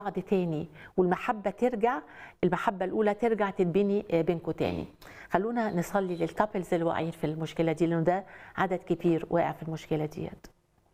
بعض تاني والمحبة ترجع المحبة الأولى ترجع تتبني بينكم تاني خلونا نصلي للكابلز اللي واقعين في المشكلة دي لأنه ده عدد كبير واقع في المشكلة ديت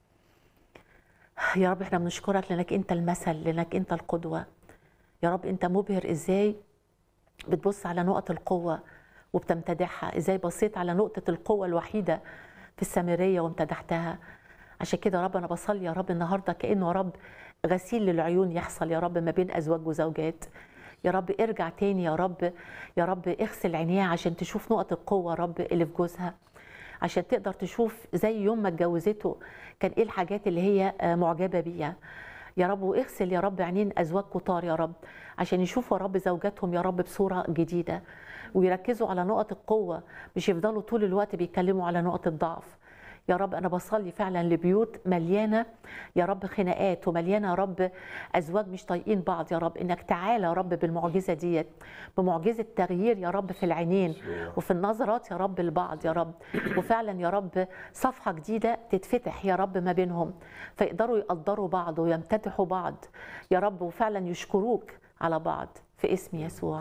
يا رب احنا بنشكرك لأنك أنت المثل لأنك أنت القدوة يا رب أنت مبهر إزاي بتبص على نقط القوة وبتمتدحها إزاي بصيت على نقطة القوة الوحيدة في السامرية وامتدحتها عشان كده يا رب أنا بصلي يا رب النهاردة كأنه يا رب غسيل للعيون يحصل يا رب ما بين أزواج وزوجات يا رب ارجع تاني يا رب يا رب اغسل عينيها عشان تشوف نقط القوة يا رب اللي في جوزها عشان تقدر تشوف زي يوم ما اتجوزته كان ايه الحاجات اللي هي معجبة بيها يا رب واغسل يا رب عينين ازواج كتار يا رب عشان يشوفوا يا رب زوجاتهم يا رب بصوره جديده ويركزوا على نقط القوه مش يفضلوا طول الوقت بيتكلموا على نقط الضعف يا رب انا بصلي فعلا لبيوت مليانه يا رب خناقات ومليانه يا رب ازواج مش طايقين بعض يا رب انك تعالى يا رب بالمعجزه ديت بمعجزه تغيير يا رب في العينين وفي النظرات يا رب لبعض يا رب وفعلا يا رب صفحه جديده تتفتح يا رب ما بينهم فيقدروا يقدروا بعض ويمتدحوا بعض يا رب وفعلا يشكروك على بعض في اسم يسوع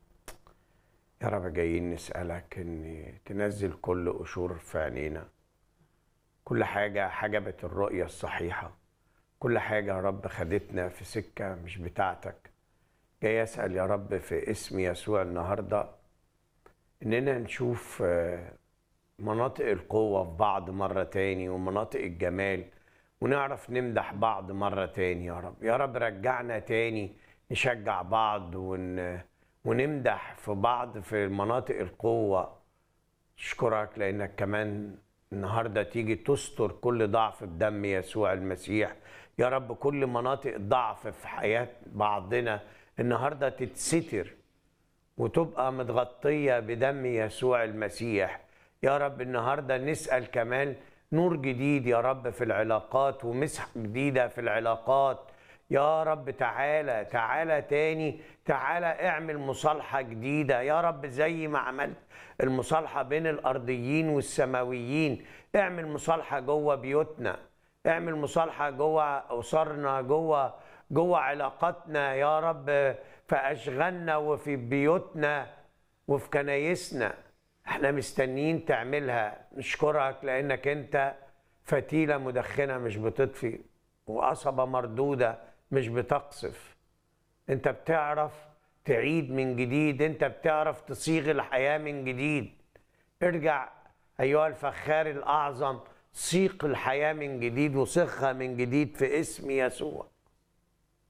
يا رب جايين نسألك إن تنزل كل قشور في عينينا كل حاجة حجبت الرؤية الصحيحة كل حاجة يا رب خدتنا في سكة مش بتاعتك جاي أسأل يا رب في اسم يسوع النهاردة إننا نشوف مناطق القوة في بعض مرة تاني ومناطق الجمال ونعرف نمدح بعض مرة تاني يا رب يا رب رجعنا تاني نشجع بعض ون... ونمدح في بعض في مناطق القوة أشكرك لأنك كمان النهارده تيجي تستر كل ضعف بدم يسوع المسيح يا رب كل مناطق ضعف في حياة بعضنا النهارده تتستر وتبقى متغطية بدم يسوع المسيح يا رب النهارده نسأل كمان نور جديد يا رب في العلاقات ومسحة جديدة في العلاقات يا رب تعالى تعالى تاني تعالى اعمل مصالحة جديدة يا رب زي ما عملت المصالحة بين الأرضيين والسماويين اعمل مصالحة جوه بيوتنا اعمل مصالحة جوه أسرنا جوه جوه علاقاتنا يا رب في أشغالنا وفي بيوتنا وفي كنايسنا احنا مستنيين تعملها نشكرك لأنك أنت فتيلة مدخنة مش بتطفي وقصبة مردودة مش بتقصف انت بتعرف تعيد من جديد انت بتعرف تصيغ الحياة من جديد ارجع ايها الفخار الاعظم صيغ الحياة من جديد وصيغها من جديد في اسم يسوع